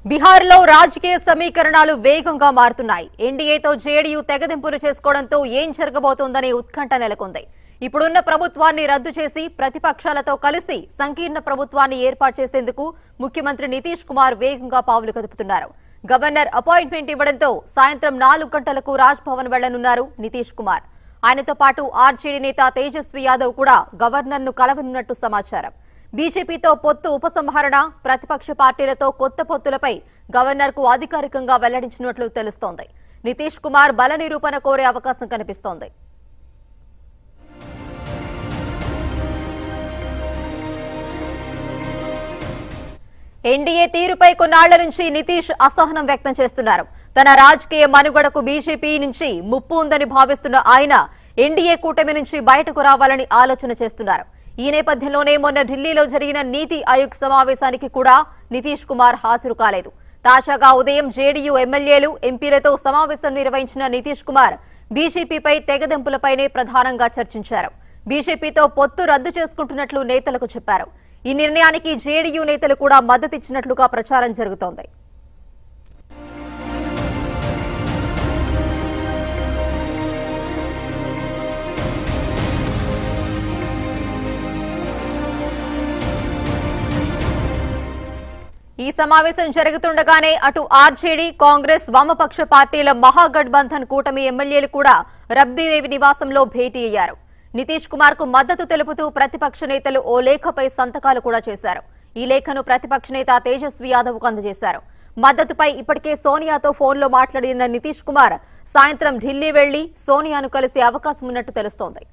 బీహార్లో రాజకీయ సమీకరణాలు వేగంగా మారుతున్నాయి ఎన్డీఏతో జేడీయూ తెగదింపులు చేసుకోవడంతో ఏం జరగబోతోందనే ఉత్కంఠ నెలకొంది ఇప్పుడున్న ప్రభుత్వాన్ని రద్దు చేసి ప్రతిపక్షాలతో కలిసి సంకీర్ణ ప్రభుత్వాన్ని ఏర్పాటు చేసేందుకు ముఖ్యమంత్రి నితీష్ కుమార్ వేగంగా పావులు కదుపుతున్నారు గవర్నర్ అపాయింట్మెంట్ ఇవ్వడంతో సాయంత్రం నాలుగు గంటలకు రాజ్ భవన్ వెళ్లనున్నారు నితీష్ కుమార్ ఆయనతో పాటు ఆర్జేడీ నేత తేజస్వి యాదవ్ కూడా గవర్నర్ను కలవనున్నట్టు సమాచారం బీజేపీతో పొత్తు ఉపసంహరణ ప్రతిపక్ష పార్టీలతో కొత్త పొత్తులపై గవర్నర్కు అధికారికంగా వెల్లడించినట్లు తెలుస్తోంది నితీష్ కుమార్ బల నిరూపణ కోరే అవకాశం కనిపిస్తోంది ఎన్డీఏ తీరుపై కొన్నాళ్ల నుంచి నితీష్ అసహనం వ్యక్తం చేస్తున్నారు తన రాజకీయ మనుగడకు బీజేపీ నుంచి ముప్పు ఉందని భావిస్తున్న ఆయన ఎన్డీఏ కూటమి నుంచి బయటకు రావాలని ఆలోచన చేస్తున్నారు ఈ నేపథ్యంలోనే మొన్న ఢిల్లీలో జరిగిన నీతి ఆయోగ్ సమావేశానికి కూడా నితీష్ కుమార్ హాజరు కాలేదు తాజాగా ఉదయం జేడీయూ ఎమ్మెల్యేలు ఎంపీలతో సమావేశం నిర్వహించిన నితీష్ కుమార్ బీజేపీపై తెగదెంపులపైనే ప్రధానంగా చర్చించారు బీజేపీతో పొత్తు రద్దు చేసుకుంటున్నట్లు నేతలకు చెప్పారు ఈ నిర్ణయానికి జేడీయూ నేతలు కూడా మద్దతిచ్చినట్లుగా ప్రచారం జరుగుతోంది ఈ సమావేశం జరుగుతుండగానే అటు ఆర్జేడీ కాంగ్రెస్ వామపక్ష పార్టీల మహాగఠబంధన్ కూటమి ఎమ్మెల్యేలు కూడా రబ్దీదేవి నివాసంలో భేటీ అయ్యారు నితీష్ కుమార్ కు మద్దతు తెలుపుతూ ప్రతిపక్ష నేతలు ఓ లేఖపై సంతకాలు కూడా చేశారు ఈ లేఖను ప్రతిపక్ష నేత తేజస్వి యాదవ్ కు అందజేశారు మద్దతుపై ఇప్పటికే సోనియాతో ఫోన్లో మాట్లాడిన నితీష్ కుమార్ సాయంత్రం ఢిల్లీ వెళ్లి సోనియాను కలిసే అవకాశం ఉన్నట్టు తెలుస్తోంది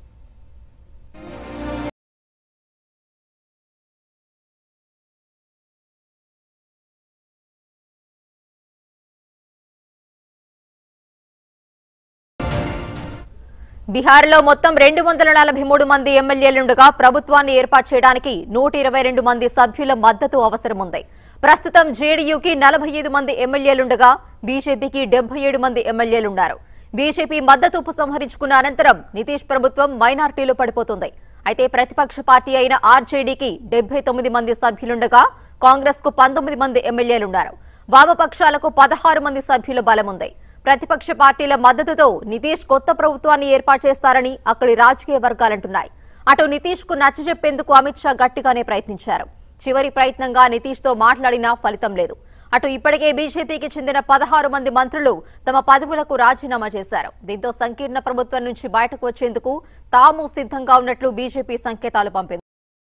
బీహార్లో మొత్తం రెండు వందల నలభై మూడు మంది ఎమ్మెల్యేలుండగా ప్రభుత్వాన్ని ఏర్పాటు చేయడానికి నూట ఇరవై రెండు మంది సభ్యుల మద్దతు అవసరం ఉంది ప్రస్తుతం జేడీయూకి నలభై ఐదు మంది ఎమ్మెల్యేలుండగా బీజేపీకి డెబ్బై ఏడు మంది ఎమ్మెల్యేలున్నారు బీజేపీ మద్దతు ఉపసంహరించుకున్న అనంతరం నితీష్ ప్రభుత్వం మైనార్టీలో పడిపోతుంది అయితే ప్రతిపక్ష పార్టీ అయిన ఆర్జేడీకి డెబ్బై తొమ్మిది మంది సభ్యులుండగా కాంగ్రెస్ కు పంతొమ్మిది మంది ఎమ్మెల్యేలున్నారు వామపక్షాలకు పదహారు మంది సభ్యుల బలముంది ప్రతిపక్ష పార్టీల మద్దతుతో నితీష్ కొత్త ప్రభుత్వాన్ని ఏర్పాటు చేస్తారని అక్కడి రాజకీయ వర్గాలంటున్నాయి అటు నితీష్ కు నచ్చజెప్పేందుకు అమిత్ షా గట్టిగానే ప్రయత్నించారు చివరి ప్రయత్నంగా నితీష్ తో మాట్లాడినా ఫలితం లేదు అటు ఇప్పటికే బీజేపీకి చెందిన పదహారు మంది మంత్రులు తమ పదవులకు రాజీనామా చేశారు దీంతో సంకీర్ణ ప్రభుత్వం నుంచి బయటకు వచ్చేందుకు తాము సిద్ధంగా ఉన్నట్లు బీజేపీ సంకేతాలు పంపింది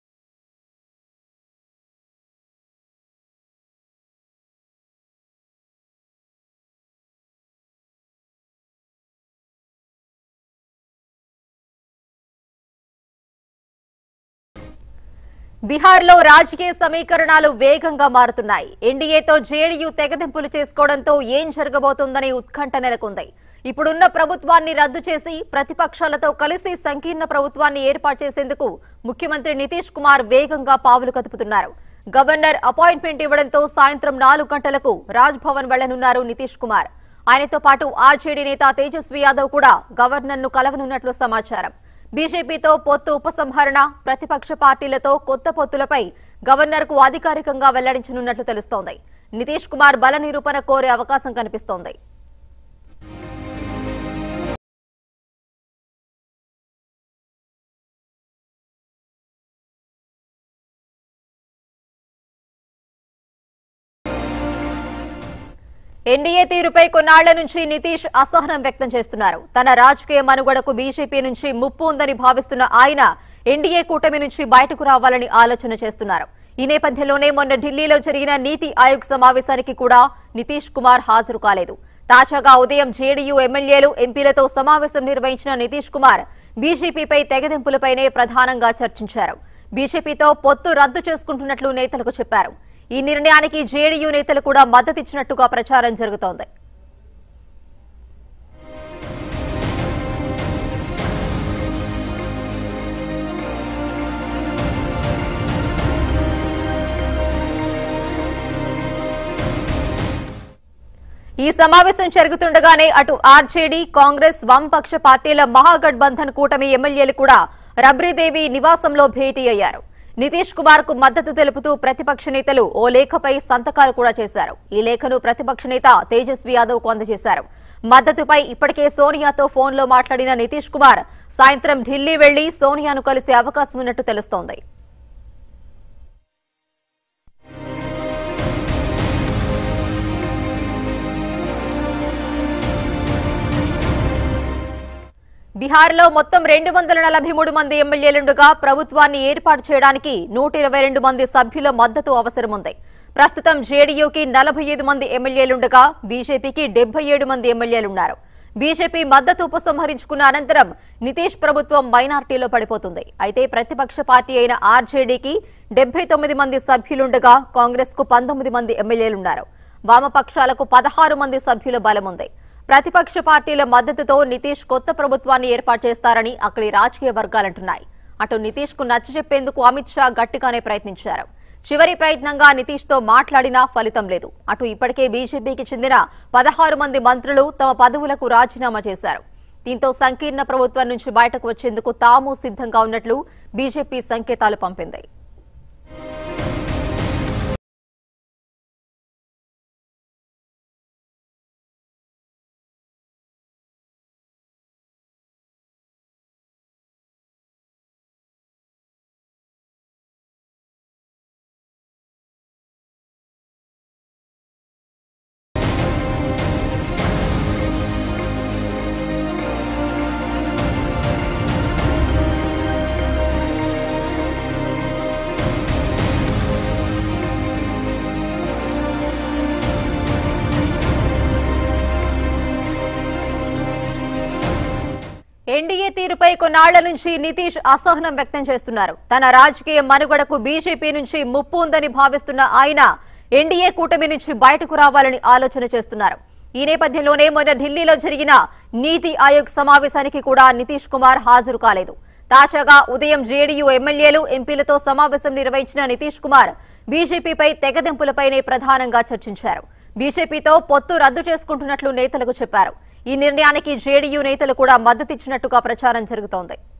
బీహార్లో రాజకీయ సమీకరణాలు వేగంగా మారుతున్నాయి ఎన్డీఏతో జేడీయూ తెగదెంపులు చేసుకోవడంతో ఏం జరగబోతోందనే ఉత్కంఠ నెలకొంది ఇప్పుడున్న ప్రభుత్వాన్ని రద్దు చేసి ప్రతిపక్షాలతో కలిసి సంకీర్ణ ప్రభుత్వాన్ని ఏర్పాటు చేసేందుకు ముఖ్యమంత్రి నితీష్ కుమార్ వేగంగా పావులు కదుపుతున్నారు గవర్నర్ అపాయింట్మెంట్ ఇవ్వడంతో సాయంత్రం నాలుగు గంటలకు రాజ్ భవన్ వెళ్లనున్నారు నితీష్ కుమార్ ఆయనతో పాటు ఆర్జేడీ నేత తేజస్వి యాదవ్ కూడా గవర్నర్ను కలవనున్నట్లు సమాచారం బీజేపీతో పొత్తు ఉపసంహరణ ప్రతిపక్ష పార్టీలతో కొత్త పొత్తులపై గవర్నర్కు అధికారికంగా వెల్లడించనున్నట్లు తెలుస్తోంది నితీష్ కుమార్ బల నిరూపణ కోరే అవకాశం కనిపిస్తోంది ఎన్డీఏ తీరుపై కొన్నాళ్ల నుంచి నితీష్ అసహనం వ్యక్తం చేస్తున్నారు తన రాజకీయ మనుగడకు బీజేపీ నుంచి ముప్పు ఉందని భావిస్తున్న ఆయన ఎన్డీఏ కూటమి నుంచి బయటకు రావాలని ఆలోచన చేస్తున్నారు ఈ నేపథ్యంలోనే మొన్న ఢిల్లీలో జరిగిన నీతి ఆయోగ్ సమావేశానికి కూడా నితీష్ కుమార్ హాజరు కాలేదు తాజాగా ఉదయం జేడీయూ ఎమ్మెల్యేలు ఎంపీలతో సమావేశం నిర్వహించిన నితీష్ కుమార్ బీజేపీపై తెగదెంపులపైనే ప్రధానంగా చర్చించారు బీజేపీతో పొత్తు రద్దు చేసుకుంటున్నట్లు నేతలకు చెప్పారు ఈ నిర్ణయానికి జేడీయూ నేతలు కూడా మద్దతిచ్చినట్టుగా ప్రచారం జరుగుతోంది ఈ సమావేశం జరుగుతుండగానే అటు ఆర్జేడీ కాంగ్రెస్ వామపక్ష పార్టీల మహాగఠబంధన్ కూటమి ఎమ్మెల్యేలు కూడా రబ్రీదేవి నివాసంలో భేటీ అయ్యారు నితీష్ కుమార్ కు మద్దతు తెలుపుతూ ప్రతిపక్ష నేతలు ఓ లేఖపై సంతకాలు కూడా చేశారు ఈ లేఖను ప్రతిపక్ష నేత తేజస్వి యాదవ్ కు అందజేశారు మద్దతుపై ఇప్పటికే సోనియాతో ఫోన్లో మాట్లాడిన నితీష్ కుమార్ సాయంత్రం ఢిల్లీ వెళ్లి సోనియాను కలిసే అవకాశం ఉన్నట్టు తెలుస్తోంది బీహార్లో మొత్తం రెండు వందల నలభై మూడు మంది ఎమ్మెల్యేలుండగా ప్రభుత్వాన్ని ఏర్పాటు చేయడానికి నూట ఇరవై రెండు మంది సభ్యుల మద్దతు అవసరముంది ప్రస్తుతం జేడీయూకి నలభై ఐదు మంది ఎమ్మెల్యేలుండగా బీజేపీకి డెబ్బై ఏడు మంది ఎమ్మెల్యేలున్నారు బీజేపీ మద్దతు ఉపసంహరించుకున్న అనంతరం నితీష్ ప్రభుత్వం మైనార్టీలో పడిపోతుంది అయితే ప్రతిపక్ష పార్టీ అయిన ఆర్జేడీకి డెబ్బై తొమ్మిది మంది సభ్యులుండగా కాంగ్రెస్ కు పంతొమ్మిది మంది ఎమ్మెల్యేలున్నారు వామపక్షాలకు పదహారు మంది సభ్యుల బలముంది ప్రతిపక్ష పార్టీల మద్దతుతో నితీష్ కొత్త ప్రభుత్వాన్ని ఏర్పాటు చేస్తారని అక్కడి రాజకీయ వర్గాలంటున్నాయి అటు నితీష్ కు నచ్చజెప్పేందుకు అమిత్ షా గట్టిగానే ప్రయత్నించారు చివరి ప్రయత్నంగా నితీష్ తో మాట్లాడినా ఫలితం లేదు అటు ఇప్పటికే బీజేపీకి చెందిన పదహారు మంది మంత్రులు తమ పదవులకు రాజీనామా చేశారు దీంతో సంకీర్ణ ప్రభుత్వం నుంచి బయటకు వచ్చేందుకు తాము సిద్ధంగా ఉన్నట్లు బీజేపీ సంకేతాలు పంపింది ఎన్డీఏ తీరుపై కొన్నాళ్ల నుంచి నితీష్ అసహనం వ్యక్తం చేస్తున్నారు తన రాజకీయ మనుగడకు బీజేపీ నుంచి ముప్పు ఉందని భావిస్తున్న ఆయన ఎన్డీఏ కూటమి నుంచి బయటకు రావాలని ఆలోచన చేస్తున్నారు ఈ నేపథ్యంలోనే మొన్న ఢిల్లీలో జరిగిన నీతి ఆయోగ్ సమావేశానికి కూడా నితీష్ కుమార్ హాజరు కాలేదు తాజాగా ఉదయం జేడీయూ ఎమ్మెల్యేలు ఎంపీలతో సమావేశం నిర్వహించిన నితీష్ కుమార్ బీజేపీపై తెగదెంపులపైనే ప్రధానంగా చర్చించారు బీజేపీతో పొత్తు రద్దు చేసుకుంటున్నట్లు నేతలకు చెప్పారు ఈ నిర్ణయానికి జేడీయూ నేతలు కూడా మద్దతిచ్చినట్టుగా ప్రచారం జరుగుతోంది